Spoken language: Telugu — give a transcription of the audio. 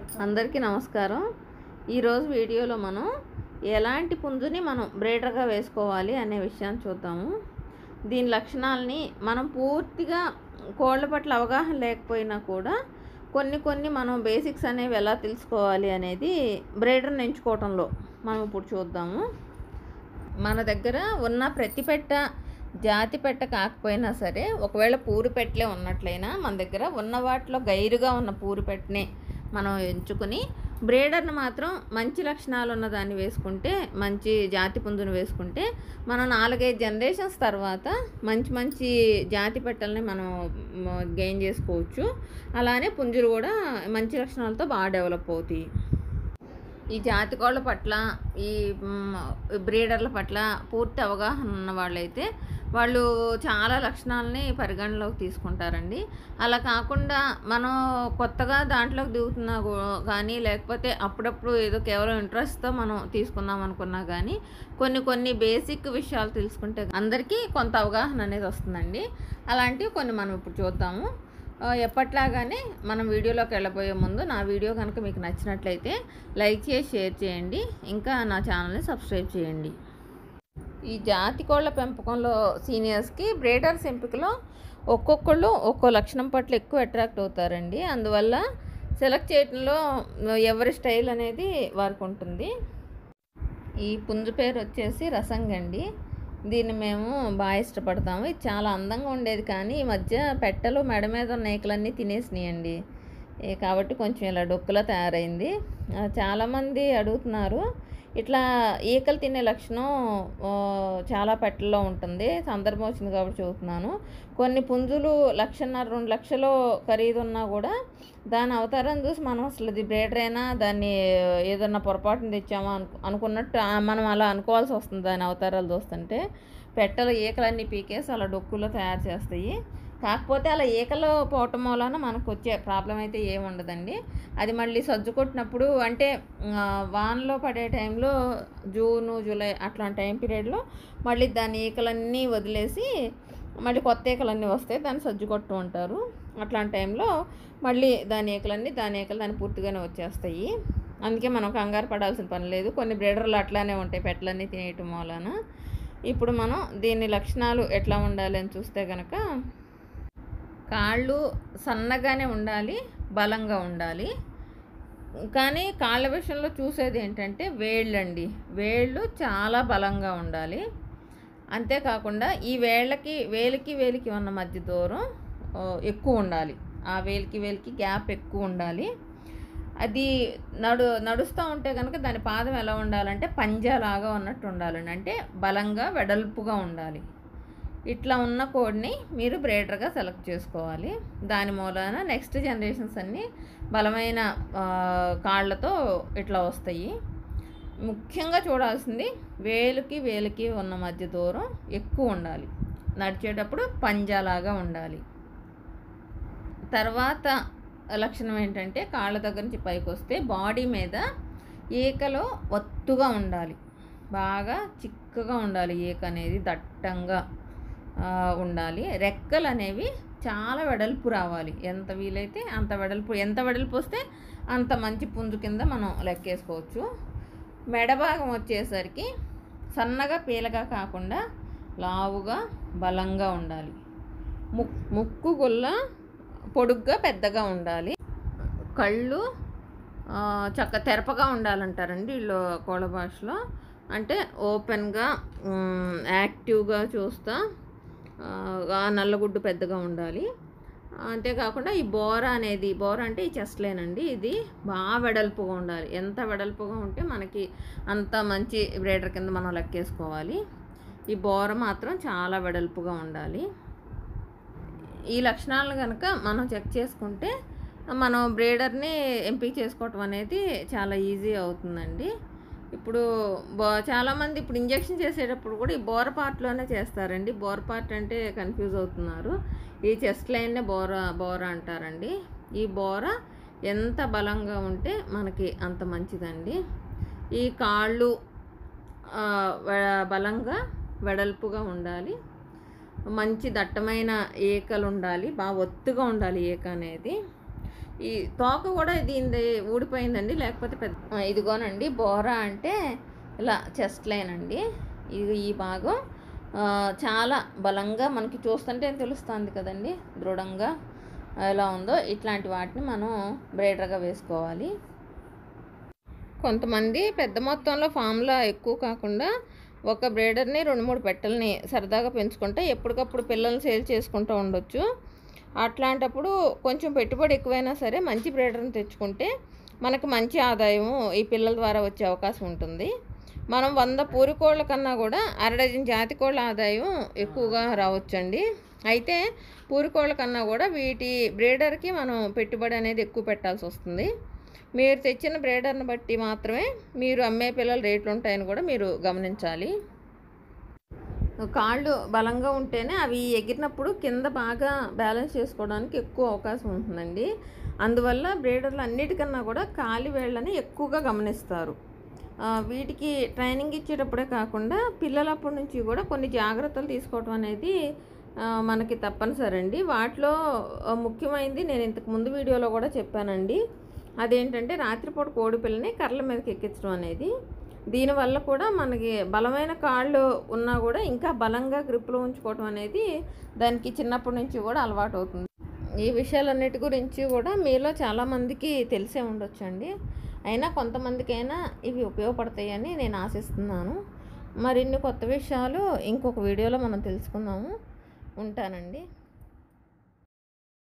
అందరికీ నమస్కారం ఈరోజు వీడియోలో మనం ఎలాంటి పుంజుని మనం బ్రేడర్గా వేసుకోవాలి అనే విషయాన్ని చూద్దాము దీని లక్షణాలని మనం పూర్తిగా కోళ్ళ పట్ల అవగాహన లేకపోయినా కూడా కొన్ని కొన్ని మనం బేసిక్స్ అనేవి ఎలా తెలుసుకోవాలి అనేది బ్రేడర్ని ఎంచుకోవటంలో మనం ఇప్పుడు చూద్దాము మన దగ్గర ఉన్న ప్రతి పెట్ట జాతి పెట్ట కాకపోయినా సరే ఒకవేళ పూరి పెట్టలే ఉన్నట్లయినా మన దగ్గర ఉన్న వాటిలో గైరుగా ఉన్న పూరి పెట్టనే మనం ఎంచుకుని బ్రేడర్ని మాత్రం మంచి లక్షణాలు ఉన్న దాన్ని వేసుకుంటే మంచి జాతి పుంజును వేసుకుంటే మనం నాలుగైదు జనరేషన్స్ తర్వాత మంచి మంచి జాతి పెట్టల్ని మనం గెయిన్ చేసుకోవచ్చు అలానే పుంజులు కూడా మంచి లక్షణాలతో బాగా డెవలప్ అవుతాయి ఈ జాతి కోళ్ళ పట్ల ఈ మ్, బ్రీడర్ల పట్ల పూర్తి అవగాహన ఉన్న వాళ్ళైతే వాళ్ళు చాలా లక్షణాలని పరిగణలోకి తీసుకుంటారండి అలా కాకుండా మనం కొత్తగా దాంట్లోకి దిగుతున్నా కూ- కానీ లేకపోతే అప్పుడప్పుడు ఏదో కేవలం ఇంట్రెస్ట్తో మనం తీసుకుందాం అనుకున్నా కానీ కొన్ని కొన్ని బేసిక్ విషయాలు తెలుసుకుంటే అందరికీ కొంత అవగాహన అనేది వస్తుందండి అలాంటివి కొన్ని మనం ఇప్పుడు చూద్దాము ఆ, ఎప్పట్లాగానే మనం వీడియోలోకి వెళ్ళబోయే ముందు నా వీడియో కనుక మీకు నచ్చినట్లయితే లైక్ చేసి షేర్ చేయండి ఇంకా నా ఛానల్ని సబ్స్క్రైబ్ చేయండి ఈ జాతి కోళ్ళ పెంపకంలో సీనియర్స్కి బ్రేడర్స్ ఎంపికలో ఒక్కొక్కళ్ళు ఒక్కో లక్షణం పట్ల ఎక్కువ అట్రాక్ట్ అవుతారండి అందువల్ల సెలెక్ట్ చేయడంలో ఎవరి స్టైల్ అనేది వారికి ఉంటుంది ఈ పుంజు పేరు వచ్చేసి రసంగండి దీన్ని మేము బాగా ఇష్టపడతాము ఇది చాలా అందంగా ఉండేది కానీ ఈ మధ్య పెట్టలు మెడ మీద ఉన్న ఈకలన్నీ తినేసినాయండి ఏ కాబట్టి కొంచెం ఇలా డొక్కులా తయారైంది ఆ, చాలామంది అడుగుతున్నారు ఇట్లా ఈకలు తినే లక్షణం ఆ, చాలా పెట్టల్లో ఉంటుంది సందర్భం వచ్చింది కాబట్టి చెబుతున్నాను కొన్ని పుంజులు లక్షన్నర రెండు లక్షలు ఖరీదు ఉన్నా కూడా దాని అవతారం చూసి మనం అసలు ఇది బ్రేడర్ అయినా దాన్ని ఏదన్నా పొరపాటున తెచ్చామా అను అనుకున్నట్టు ఆ, మనం అలా అనుకోవాల్సి వస్తుంది దాని అవతారాలు చూస్తుంటే పెట్టలు ఈకలన్నీ పీకేసి అలా డొక్కులో తయారు చేస్తాయి కాకపోతే అలా ఈకలు పోవటం వలన మనకు వచ్చే ప్రాబ్లం అయితే ఏమి ఉండదండి అది మళ్ళీ సజ్జు కొట్టినప్పుడు అంటే ఆ, వానలో పడే టైంలో జూను జూలై అట్లాంటి టైం పీరియడ్లో మళ్ళీ దాని ఈకలన్నీ వదిలేసి మళ్ళీ కొత్త ఈకలన్నీ వస్తాయి దాన్ని సజ్జు కొట్టు ఉంటారు అట్లాంటి టైంలో మళ్ళీ దాని ఈకలన్నీ దాని ఈకలు దాన్ని పూర్తిగానే వచ్చేస్తాయి అందుకే మనం కంగారు పడాల్సిన పని లేదు కొన్ని బ్రీడర్లు అట్లానే ఉంటాయి పెట్టలన్నీ తినేయటం వలన ఇప్పుడు మనం దీని లక్షణాలు ఎట్లా ఉండాలి అని చూస్తే కనుక కాళ్ళు సన్నగానే ఉండాలి బలంగా ఉండాలి కానీ కాళ్ళ విషయంలో చూసేది ఏంటంటే వేళ్ళండి వేళ్ళు చాలా బలంగా ఉండాలి అంతేకాకుండా ఈ వేళ్ళకి వేలికి వేలికి ఉన్న మధ్య దూరం ఆ, ఎక్కువ ఉండాలి ఆ వేలికి వేలికి గ్యాప్ ఎక్కువ ఉండాలి అది నడు నడుస్తూ ఉంటే కనుక దాని పాదం ఎలా ఉండాలంటే పంజాలాగా ఉన్నట్టు ఉండాలండి అంటే బలంగా వెడల్పుగా ఉండాలి ఇట్లా ఉన్న కోడ్ని మీరు బ్రేడర్గా సెలెక్ట్ చేసుకోవాలి దాని మూలాన నెక్స్ట్ జనరేషన్స్ అన్నీ బలమైన ఆ, కాళ్ళతో ఇట్లా వస్తాయి ముఖ్యంగా చూడాల్సింది వేలుకి వేలుకి ఉన్న మధ్య దూరం ఎక్కువ ఉండాలి నడిచేటప్పుడు పంజాలాగా ఉండాలి తర్వాత లక్షణం ఏంటంటే కాళ్ళ దగ్గర నుంచి పైకి వస్తే బాడీ మీద ఈకలో ఒత్తుగా ఉండాలి బాగా చిక్కగా ఉండాలి ఈక అనేది దట్టంగా ఆ, ఉండాలి రెక్కలు అనేవి చాలా వెడల్పు రావాలి ఎంత వీలైతే అంత వెడల్పు ఎంత వెడల్పు వస్తే అంత మంచి పుంజు కింద మనం లెక్కేసుకోవచ్చు మెడ భాగం వచ్చేసరికి సన్నగా పీలగా కాకుండా లావుగా బలంగా ఉండాలి ముక్ ముక్కు గుల్ల పొడుగ్గా పెద్దగా ఉండాలి కళ్ళు ఆ, చక్క తెరపగా ఉండాలంటారండి వీళ్ళు కోళ్ళ భాషలో అంటే ఓపెన్గా మ్, యాక్టివ్గా చూస్తా ఆ, ఆ నల్లగుడ్డు పెద్దగా ఉండాలి అంతేకాకుండా ఈ బోర అనేది బోర అంటే ఈ చెస్ట్లేనండి ఇది బాగా వెడల్పుగా ఉండాలి ఎంత వెడల్పుగా ఉంటే మనకి అంత మంచి బ్రేడర్ కింద మనం లెక్కేసుకోవాలి ఈ బోర మాత్రం చాలా వెడల్పుగా ఉండాలి ఈ లక్షణాలను కనుక మనం చెక్ చేసుకుంటే మనం బ్రీడర్ని ఎంపిక చేసుకోవటం అనేది చాలా ఈజీ అవుతుందండి ఇప్పుడు బో చాలామంది ఇప్పుడు ఇంజెక్షన్ చేసేటప్పుడు కూడా ఈ బోర పార్ట్లోనే చేస్తారండి బోర పార్ట్ అంటే కన్ఫ్యూజ్ అవుతున్నారు ఈ చెస్ట్ లైన్నే బోర బోర అంటారండి ఈ బోర ఎంత బలంగా ఉంటే మనకి అంత మంచిదండి ఈ కాళ్ళు ఆ, వె- బలంగా వెడల్పుగా ఉండాలి మంచి దట్టమైన ఈకలు ఉండాలి బాగా ఒత్తుగా ఉండాలి ఈక అనేది ఈ తోక కూడా దీనిది ఊడిపోయిందండి లేకపోతే పెద్ద ఆ, ఇదిగోనండి బోరా అంటే ఇలా చెస్ట్ లైన్ అండి ఇది ఈ భాగం ఆ, చాలా బలంగా మనకి చూస్తుంటే తెలుస్తుంది కదండి దృఢంగా ఎలా ఉందో ఇట్లాంటి వాటిని మనం బ్రైడర్గా వేసుకోవాలి కొంతమంది పెద్ద మొత్తంలో ఫామ్లో ఎక్కువ కాకుండా ఒక బ్రేడర్ని రెండు మూడు పెట్టెల్ని సరదాగా పెంచుకుంటే ఎప్పటికప్పుడు పిల్లల్ని సేల్ చేసుకుంటూ ఉండొచ్చు అట్లాంటప్పుడు కొంచెం పెట్టుబడి ఎక్కువైనా సరే మంచి బ్రేడర్ని తెచ్చుకుంటే మనకు మంచి ఆదాయం ఈ పిల్లల ద్వారా వచ్చే అవకాశం ఉంటుంది మనం వంద పూరి కోళ్ళ కన్నా కూడా అర డజన్ జాతి కోళ్ళ ఆదాయం ఎక్కువగా రావచ్చండి అయితే పూరి కోళ్ళ కన్నా కూడా వీటి బ్రేడర్కి మనం పెట్టుబడి అనేది ఎక్కువ పెట్టాల్సి వస్తుంది మీరు తెచ్చిన బ్రేడర్ని బట్టి మాత్రమే మీరు అమ్మే పిల్లల రేట్లు ఉంటాయని కూడా మీరు గమనించాలి కాళ్ళు బలంగా ఉంటేనే అవి ఎగిరినప్పుడు కింద బాగా బ్యాలెన్స్ చేసుకోవడానికి ఎక్కువ అవకాశం ఉంటుందండి అందువల్ల బ్రేడర్లు అన్నిటికన్నా కూడా కాలి వేళ్ళని ఎక్కువగా గమనిస్తారు ఆ, వీటికి ట్రైనింగ్ ఇచ్చేటప్పుడే కాకుండా పిల్లలప్పటి నుంచి కూడా కొన్ని జాగ్రత్తలు తీసుకోవడం అనేది ఆ, మనకి తప్పనిసరి అండి వాటిలో ఆ, ముఖ్యమైనది నేను ఇంతకు ముందు వీడియోలో కూడా చెప్పానండి అదేంటంటే రాత్రిపూట కోడి పిల్లని కర్రల మీదకి ఎక్కించడం అనేది దీనివల్ల కూడా మనకి బలమైన కాళ్ళు ఉన్నా కూడా ఇంకా బలంగా గ్రిప్లో ఉంచుకోవడం అనేది దానికి చిన్నప్పటి నుంచి కూడా అలవాటు అవుతుంది ఈ విషయాలన్నిటి గురించి కూడా మీలో చాలామందికి తెలిసే ఉండొచ్చండి అయినా కొంతమందికైనా ఇవి ఉపయోగపడతాయని నేను ఆశిస్తున్నాను మరిన్ని కొత్త విషయాలు ఇంకొక వీడియోలో మనం తెలుసుకుందాము ఉంటానండి